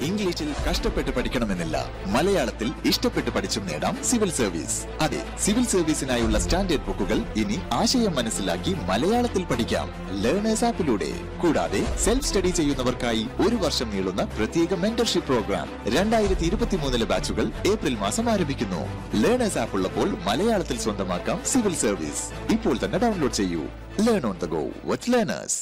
ഇംഗ്ലീഷിൽ കഷ്ടപ്പെട്ട് പഠിക്കണമെന്നില്ല മലയാളത്തിൽ ഇഷ്ടപ്പെട്ട് പഠിച്ചും നേടാം സിവിൽ സർവീസ് അതെ സിവിൽ സർവീസിനായുള്ള സ്റ്റാൻഡേർഡ് ബുക്കുകൾ ഇനി ആശയം മനസ്സിലാക്കി മലയാളത്തിൽ പഠിക്കാം ലേണേഴ്സ് ആപ്പിലൂടെ കൂടാതെ സെൽഫ് സ്റ്റഡി ചെയ്യുന്നവർക്കായി ഒരു വർഷം നീളുന്ന പ്രത്യേക മെന്റർഷിപ്പ് പ്രോഗ്രാം രണ്ടായിരത്തി ഇരുപത്തിമൂന്നിലെ ബാച്ചുകൾ ഏപ്രിൽ മാസം ആരംഭിക്കുന്നു ലേണേഴ്സ് ആപ്പ് ഉള്ളപ്പോൾ മലയാളത്തിൽ സ്വന്തമാക്കാം സിവിൽ സർവീസ് ഇപ്പോൾ തന്നെ ഡൗൺലോഡ് ചെയ്യൂ learn on the go with learners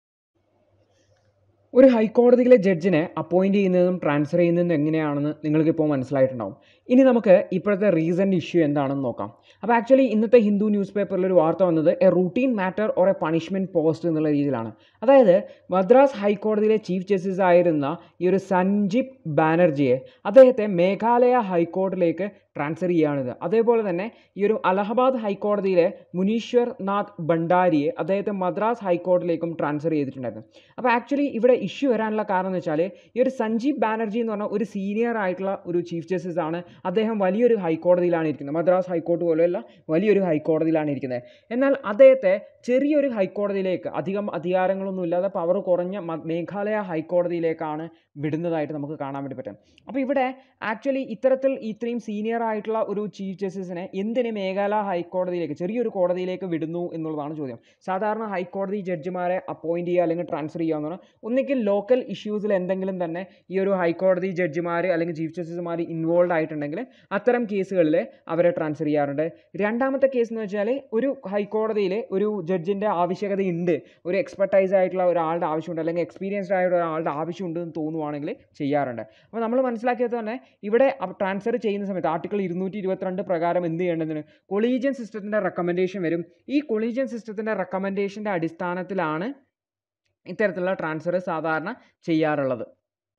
ഒരു ഹൈക്കോടതിയിലെ ജഡ്ജിനെ അപ്പോയിൻറ്റ് ചെയ്യുന്നതും ട്രാൻസ്ഫർ ചെയ്യുന്നതും എങ്ങനെയാണെന്ന് നിങ്ങൾക്ക് ഇപ്പോൾ മനസ്സിലായിട്ടുണ്ടാവും ഇനി നമുക്ക് ഇപ്പോഴത്തെ റീസെൻ്റ് ഇഷ്യൂ എന്താണെന്ന് നോക്കാം അപ്പോൾ ആക്ച്വലി ഇന്നത്തെ ഹിന്ദു ന്യൂസ് പേപ്പറിൽ ഒരു വാർത്ത വന്നത് a routine matter or a punishment post എന്നുള്ള രീതിയിലാണ് അതായത് മദ്രാസ് ഹൈക്കോടതിയിലെ ചീഫ് ജസ്റ്റിസ് ആയിരുന്ന ഈ ഒരു സഞ്ജീബ് ബാനർജിയെ അദ്ദേഹത്തെ മേഘാലയ ഹൈക്കോടതിയിലേക്ക് ട്രാൻസ്ഫർ ചെയ്യുകയാണിത് അതേപോലെ തന്നെ ഈ ഒരു അലഹബാദ് ഹൈക്കോടതിയിലെ മുനീശ്വർ നാഥ് ഭണ്ഡാരിയെ അദ്ദേഹത്തെ മദ്രാസ് ഹൈക്കോടതിയിലേക്കും ട്രാൻസ്ഫർ ചെയ്തിട്ടുണ്ടായിരുന്നു അപ്പോൾ ആക്ച്വലി ഇവിടെ ഇഷ്യൂ വരാനുള്ള കാരണം എന്ന് വെച്ചാൽ ഈ ഒരു സഞ്ജീവ് ബാനർജി എന്ന് പറഞ്ഞ ഒരു സീനിയർ ആയിട്ടുള്ള ഒരു ചീഫ് ജസ്റ്റിസ് ആണ് അദ്ദേഹം വലിയൊരു ഹൈക്കോടതിയിലാണ് ഇരിക്കുന്നത് മദ്രാസ് ഹൈക്കോടതി പോലെയുള്ള വലിയൊരു ഹൈക്കോടതിയിലാണ് ഇരിക്കുന്നത് എന്നാൽ അദ്ദേഹത്തെ ചെറിയൊരു ഹൈക്കോടതിയിലേക്ക് അധികം അധികാരങ്ങളൊന്നും ഇല്ലാതെ പവർ കുറഞ്ഞ മ- മേഘാലയ ഹൈക്കോടതിയിലേക്കാണ് വിടുന്നതായിട്ട് നമുക്ക് കാണാൻ വേണ്ടി പറ്റും അപ്പോൾ ഇവിടെ ആക്ച്വലി ഇത്തരത്തിൽ ഇത്രയും സീനിയർ ആയിട്ടുള്ള ഒരു ചീഫ് ജസ്റ്റിസിനെ എന്തിന് മേഘാലയ ഹൈക്കോടതിയിലേക്ക് ചെറിയൊരു കോടതിയിലേക്ക് വിടുന്നു എന്നുള്ളതാണ് ചോദ്യം സാധാരണ ഹൈക്കോടതി ജഡ്ജിമാരെ അപ്പോയിൻറ്റ് ചെയ്യുക അല്ലെങ്കിൽ ട്രാൻസ്ഫർ ചെയ്യുക എന്ന് പറഞ്ഞാൽ ഒന്നുകിൽ ലോക്കൽ ഇഷ്യൂസിൽ എന്തെങ്കിലും തന്നെ ഈ ഒരു ഹൈക്കോടതി ജഡ്ജിമാർ അല്ലെങ്കിൽ ചീഫ് ജസ്റ്റിസുമാർ ഇൻവോൾവ് ആയിട്ടുണ്ടെങ്കിൽ അത്തരം കേസുകളിൽ അവരെ ട്രാൻസ്ഫർ ചെയ്യാറുണ്ട് രണ്ടാമത്തെ കേസ് എന്ന് വെച്ചാൽ ഒരു ഹൈക്കോടതിയിൽ ഒരു ജഡ്ജിൻ്റെ ആവശ്യകതയുണ്ട് ഒരു എക്സ്പെർട്ടൈസ് ആയിട്ടുള്ള ഒരാളുടെ ആവശ്യമുണ്ട് അല്ലെങ്കിൽ എക്സ്പീരിയൻസ്ഡ് ആയിട്ടുള്ള ഒരാളുടെ ആവശ്യമുണ്ട് എന്ന് തോന്നുവാണെങ്കിൽ ചെയ്യാറുണ്ട് അപ്പോൾ നമ്മൾ മനസ്സിലാക്കിയത് തന്നെ ഇവിടെ ട്രാൻസ്ഫർ ചെയ്യുന്ന സമയത്ത് ആർട്ടിക്കിൾ ഇരുന്നൂറ്റി ഇരുപത്തിരണ്ട് പ്രകാരം എന്ത് ചെയ്യേണ്ടതിന് കൊളീജിയൻ സിസ്റ്റത്തിൻ്റെ റെക്കമെൻഡേഷൻ വരും ഈ കൊളീജിയൻ സിസ്റ്റത്തിൻ്റെ റെക്കമെൻഡേഷൻ്റെ അടിസ്ഥാനത്തിലാണ് ഇത്തരത്തിലുള്ള ട്രാൻസ്ഫർ സാധാരണ ചെയ്യാറുള്ളത്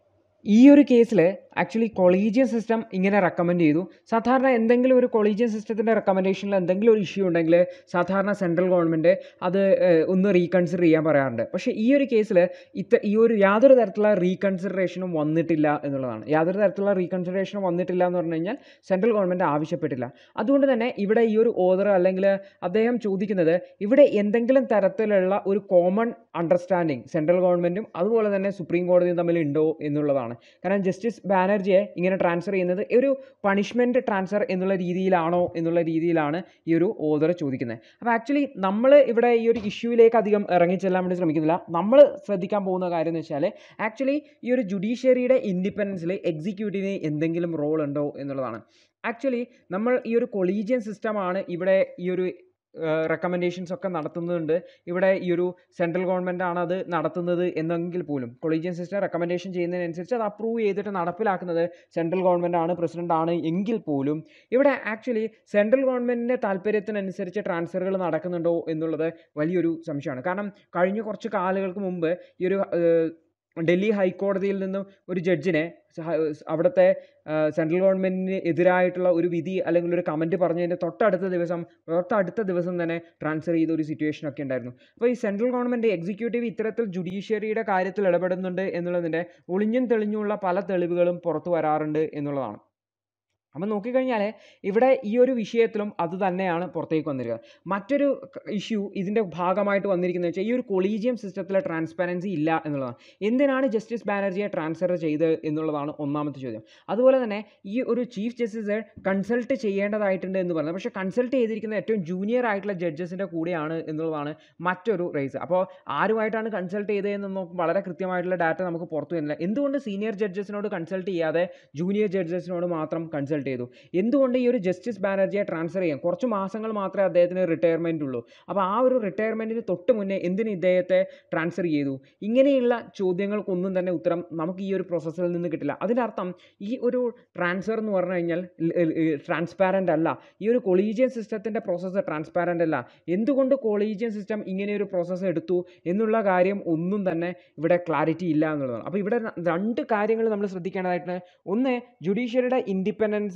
ഈ ഒരു കേസിൽ ആക്ച്വലി കൊളീജിയൻ സിസ്റ്റം ഇങ്ങനെ റെക്കമെൻഡ് ചെയ്തു സാധാരണ എന്തെങ്കിലും ഒരു കൊളീജിയൻ സിസ്റ്റത്തിൻ്റെ റെക്കമെൻഡേഷനിൽ എന്തെങ്കിലും ഒരു ഇഷ്യൂ ഉണ്ടെങ്കിൽ സാധാരണ സെൻട്രൽ ഗവൺമെൻറ് അത് ഏഹ്, ഒന്ന് റീകൺസിഡർ ചെയ്യാൻ പറയാറുണ്ട് പക്ഷേ ഈ ഒരു കേസിൽ ഇത്ത ഈ ഒരു യാതൊരു തരത്തിലുള്ള റീകൺസിഡറേഷനും വന്നിട്ടില്ല എന്നുള്ളതാണ് യാതൊരു തരത്തിലുള്ള റീകൺസിഡറേഷനും വന്നിട്ടില്ല എന്ന് പറഞ്ഞു കഴിഞ്ഞാൽ സെൻട്രൽ ഗവൺമെൻറ് ആവശ്യപ്പെട്ടില്ല അതുകൊണ്ട് തന്നെ ഇവിടെ ഈ ഒരു ഓർഡർ അല്ലെങ്കിൽ അദ്ദേഹം ചോദിക്കുന്നത് ഇവിടെ എന്തെങ്കിലും തരത്തിലുള്ള ഒരു കോമൺ അണ്ടർസ്റ്റാൻഡിങ് സെൻട്രൽ ഗവൺമെൻറ്റും അതുപോലെ തന്നെ സുപ്രീം കോടതിയും തമ്മിൽ ഉണ്ടോ എന്നുള്ളതാണ് കാരണം ജസ്റ്റിസ് ബാനർജിയെ ഇങ്ങനെ ട്രാൻസ്ഫർ ചെയ്യുന്നത് ഒരു പണിഷ്മെൻറ്റ് ട്രാൻസ്ഫർ എന്നുള്ള രീതിയിലാണോ എന്നുള്ള രീതിയിലാണ് ഈ ഒരു ഓർഡർ ചോദിക്കുന്നത് അപ്പോൾ ആക്ച്വലി നമ്മൾ ഇവിടെ ഈ ഒരു ഇഷ്യൂവിലേക്ക് അധികം ഇറങ്ങിച്ചെല്ലാൻ വേണ്ടി ശ്രമിക്കുന്നില്ല നമ്മൾ ശ്രദ്ധിക്കാൻ പോകുന്ന കാര്യം എന്ന് വെച്ചാൽ ആക്ച്വലി ഈ ഒരു ജുഡീഷ്യറിയുടെ ഇൻഡിപെൻഡൻസിൽ എക്സിക്യൂട്ടീവിന് എന്തെങ്കിലും റോൾ ഉണ്ടോ എന്നുള്ളതാണ് ആക്ച്വലി നമ്മൾ ഈ ഒരു കൊളീജിയൻ സിസ്റ്റമാണ് ഇവിടെ ഈ ഒരു റെക്കമെൻഡേഷൻസ് ഒക്കെ നടത്തുന്നുണ്ട് ഇവിടെ ഈ ഒരു സെൻട്രൽ ഗവൺമെൻറ് ആണ് അത് നടത്തുന്നത് എന്നെങ്കിൽ പോലും കൊളീജിയൻ സിസ്റ്റം റെക്കമെൻഡേഷൻ ചെയ്യുന്നതിനനുസരിച്ച് അത് അപ്രൂവ് ചെയ്തിട്ട് നടപ്പിലാക്കുന്നത് സെൻട്രൽ ഗവൺമെൻറ് ആണ് പ്രസിഡന്റ് ആണ് എങ്കിൽ പോലും ഇവിടെ ആക്ച്വലി സെൻട്രൽ ഗവൺമെൻറ്റിൻ്റെ താല്പര്യത്തിനനുസരിച്ച് ട്രാൻസ്ഫറുകൾ നടക്കുന്നുണ്ടോ എന്നുള്ളത് വലിയൊരു സംശയമാണ് കാരണം കഴിഞ്ഞ കുറച്ച് കാലങ്ങൾക്ക് മുമ്പ് ഈ ഒരു ഏഹ്, ഡൽഹി ഹൈക്കോടതിയിൽ നിന്നും ഒരു ജഡ്ജിനെ സഹ- അവിടുത്തെ ആഹ്, സെൻട്രൽ ഗവൺമെൻറ്റിന് എതിരായിട്ടുള്ള ഒരു വിധി അല്ലെങ്കിൽ ഒരു കമൻറ്റ് പറഞ്ഞതിൻ്റെ തൊട്ടടുത്ത ദിവസം തൊട്ടടുത്ത ദിവസം തന്നെ ട്രാൻസ്ഫർ ചെയ്ത ഒരു സിറ്റുവേഷൻ ഒക്കെ ഉണ്ടായിരുന്നു അപ്പോൾ ഈ സെൻട്രൽ ഗവൺമെൻറ് എക്സിക്യൂട്ടീവ് ഇത്തരത്തിൽ ജുഡീഷ്യറിയുടെ കാര്യത്തിൽ ഇടപെടുന്നുണ്ട് എന്നുള്ളതിൻ്റെ ഒളിഞ്ഞും തെളിഞ്ഞുള്ള പല തെളിവുകളും പുറത്തു വരാറുണ്ട് എന്നുള്ളതാണ് അപ്പം നോക്കിക്കഴിഞ്ഞാൽ ഇവിടെ ഈ ഒരു വിഷയത്തിലും അത് തന്നെയാണ് പുറത്തേക്ക് വന്നിരിക്കുന്നത് മറ്റൊരു ഇഷ്യൂ ഇതിൻ്റെ ഭാഗമായിട്ട് വന്നിരിക്കുന്നത് വെച്ചാൽ ഈ ഒരു കൊളീജിയം സിസ്റ്റത്തിലെ ട്രാൻസ്പാരൻസി ഇല്ല എന്നുള്ളതാണ് എന്തിനാണ് ജസ്റ്റിസ് ബാനർജിയെ ട്രാൻസ്ഫർ ചെയ്തത് എന്നുള്ളതാണ് ഒന്നാമത്തെ ചോദ്യം അതുപോലെ തന്നെ ഈ ഒരു ചീഫ് ജസ്റ്റിസ് കൺസൾട്ട് ചെയ്യേണ്ടതായിട്ടുണ്ട് എന്ന് പറയുന്നത് പക്ഷേ കൺസൾട്ട് ചെയ്തിരിക്കുന്ന ഏറ്റവും ജൂനിയർ ആയിട്ടുള്ള ജഡ്ജസിൻ്റെ കൂടെയാണ് എന്നുള്ളതാണ് മറ്റൊരു റേസ് അപ്പോൾ ആരുമായിട്ടാണ് കൺസൾട്ട് ചെയ്തതെന്ന് നോക്കുമ്പോൾ വളരെ കൃത്യമായിട്ടുള്ള ഡാറ്റ നമുക്ക് പുറത്തു വരുന്നില്ല എന്തുകൊണ്ട് സീനിയർ ജഡ്ജസിനോട് കൺസൾട്ട് ചെയ്യാതെ ജൂനിയർ ജഡ്ജസിനോട് മാത്രം കൺസൾട്ട് ചെയ്തു എന്തുകൊണ്ട് ഈ ഒരു ജസ്റ്റിസ് ബാനർജിയെ ട്രാൻസ്ഫർ ചെയ്യാം കുറച്ച് മാസങ്ങൾ മാത്രമേ അദ്ദേഹത്തിന് റിട്ടയർമെൻ്റ് ഉള്ളൂ അപ്പോൾ ആ ഒരു റിട്ടയർമെൻറ്റിന് തൊട്ട് മുന്നേ എന്തിന് ഇദ്ദേഹത്തെ ട്രാൻസ്ഫർ ചെയ്തു ഇങ്ങനെയുള്ള ചോദ്യങ്ങൾക്കൊന്നും തന്നെ ഉത്തരം നമുക്ക് ഈ ഒരു പ്രോസസ്സിൽ നിന്ന് കിട്ടില്ല അതിൻ്റെ അർത്ഥം ഈ ഒരു ട്രാൻസ്ഫർ എന്ന് പറഞ്ഞു കഴിഞ്ഞാൽ ട്രാൻസ്പാരൻ്റ് അല്ല ഈ ഒരു കൊളീജിയൻ സിസ്റ്റത്തിൻ്റെ പ്രോസസ്സ് ട്രാൻസ്പാരൻ്റ് അല്ല എന്തുകൊണ്ട് കൊളീജിയൻ സിസ്റ്റം ഇങ്ങനെ ഒരു പ്രോസസ്സ് എടുത്തു എന്നുള്ള കാര്യം ഒന്നും തന്നെ ഇവിടെ ക്ലാരിറ്റി ഇല്ല എന്നുള്ളതാണ് അപ്പോൾ ഇവിടെ ര- രണ്ട് കാര്യങ്ങൾ നമ്മൾ ശ്രദ്ധിക്കേണ്ടതായിട്ട് ഒന്ന് ജുഡീഷ്യറിയുടെ ഇൻഡിപെൻഡൻസിൽ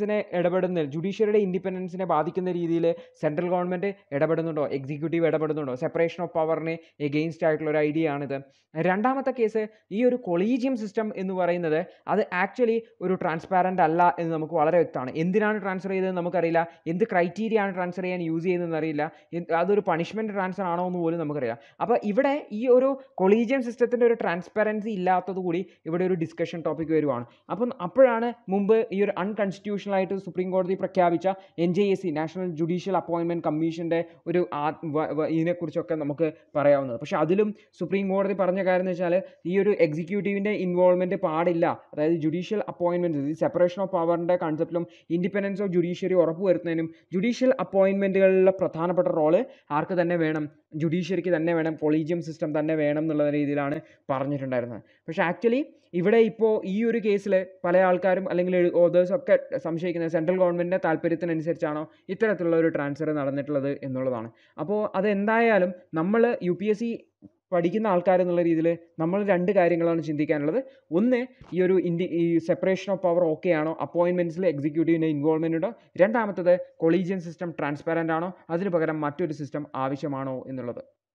ഇൻഡിപെൻഡൻസിനെ ഇടപെടുന്ന ജുഡീഷ്യറിയുടെ ഇൻഡിപെൻഡൻസിനെ ബാധിക്കുന്ന രീതിയിൽ സെൻട്രൽ ഗവൺമെൻറ് ഇടപെടുന്നുണ്ടോ എക്സിക്യൂട്ടീവ് ഇടപെടുന്നുണ്ടോ സെപ്പറേഷൻ ഓഫ് പവറിന് എഗെയിൻസ്റ്റ് ആയിട്ടുള്ള ഒരു ഐഡിയ ആണിത് രണ്ടാമത്തെ കേസ് ഈ ഒരു കൊളീജിയം സിസ്റ്റം എന്ന് പറയുന്നത് അത് ആക്ച്വലി ഒരു ട്രാൻസ്പാരൻ്റ് അല്ല എന്ന് നമുക്ക് വളരെ വ്യക്തമാണ് എന്തിനാണ് ട്രാൻസ്ഫർ ചെയ്തതെന്ന് നമുക്കറിയില്ല എന്ത് ക്രൈറ്റീരിയ ആണ് ട്രാൻസ്ഫർ ചെയ്യാൻ യൂസ് ചെയ്യുന്നതെന്ന് അറിയില്ല എന്ത് അതൊരു പണിഷ്മെൻറ്റ് ട്രാൻസ്ഫർ ആണോ എന്ന് പോലും നമുക്കറിയാം അപ്പോൾ ഇവിടെ ഈ ഒരു കൊളീജിയം സിസ്റ്റത്തിൻ്റെ ഒരു ട്രാൻസ്പെറൻസി ഇല്ലാത്തത് കൂടി ഇവിടെ ഒരു ഡിസ്കഷൻ ടോപ്പിക് വരുവാണ് അപ്പം അപ്പോഴാണ് മുമ്പ് ഈ ഒരു അൺകൺസ്റ്റിറ്റ്യൂഷണൽ ആയിട്ട് സുപ്രീം കോടതി പ്രഖ്യാപിച്ച N J S C national judicial appointment കമ്മീഷൻ്റെ ഒരു ആ- വ- വ- ഇതിനെക്കുറിച്ചൊക്കെ നമുക്ക് പറയാവുന്നത് പക്ഷേ അതിലും സുപ്രീം കോടതി പറഞ്ഞ കാര്യം എന്ന് വെച്ചാൽ ഈ ഒരു എക്സിക്യൂട്ടീവിൻ്റെ ഇൻവോൾവ്മെൻറ്റ് പാടില്ല അതായത് ജുഡീഷ്യൽ അപ്പോയിൻമെൻറ്റ്സ് ഈ സെപ്പറേഷൻ ഓഫ് പവറിൻ്റെ കൺസെപ്റ്റിലും ഇൻഡിപെൻഡൻസ് ഓഫ് ജുഡീഷ്യറി ഉറപ്പുവരുത്തുന്നതിനും ജുഡീഷ്യൽ അപ്പോയിൻമെൻറ്റുകളിലെ പ്രധാനപ്പെട്ട റോള് ആർക്ക് തന്നെ വേണം ജുഡീഷ്യറിക്ക് തന്നെ വേണം കൊളീജിയം സിസ്റ്റം തന്നെ വേണം എന്നുള്ള രീതിയിലാണ് പറഞ്ഞിട്ടുണ്ടായിരുന്നത് പക്ഷേ ആക്ച്വലി ഇവിടെ ഇപ്പോൾ ഈ ഒരു കേസിൽ പല ആൾക്കാരും അല്ലെങ്കിൽ ഓതേഴ്സും ഒക്കെ സംശയിക്കുന്നത് സെൻട്രൽ ഗവൺമെൻറ്റിൻ്റെ താല്പര്യത്തിനനുസരിച്ചാണോ ഇത്തരത്തിലുള്ള ഒരു ട്രാൻസ്ഫർ നടന്നിട്ടുള്ളത് എന്നുള്ളതാണ് അപ്പോൾ അതെന്തായാലും നമ്മൾ യു പി എസ് സി പഠിക്കുന്ന ആൾക്കാർ എന്നുള്ള രീതിയിൽ നമ്മൾ രണ്ട് കാര്യങ്ങളാണ് ചിന്തിക്കാനുള്ളത് ഒന്ന് ഈ ഒരു ഇന്ത്യ ഈ സെപ്പറേഷൻ ഓഫ് പവർ ഓക്കെ ആണോ അപ്പോയിൻമെൻറ്റ്സിൽ എക്സിക്യൂട്ടീവിൻ്റെ ഇൻവോൾവ്മെൻ്റ് ഉണ്ടോ രണ്ടാമത്തത് കൊളീജിയൻ സിസ്റ്റം ട്രാൻസ്പാരൻ്റ് ആണോ അതിന് പകരം മറ്റൊരു സിസ്റ്റം ആവശ്യമാണോ എന്നുള്ളത്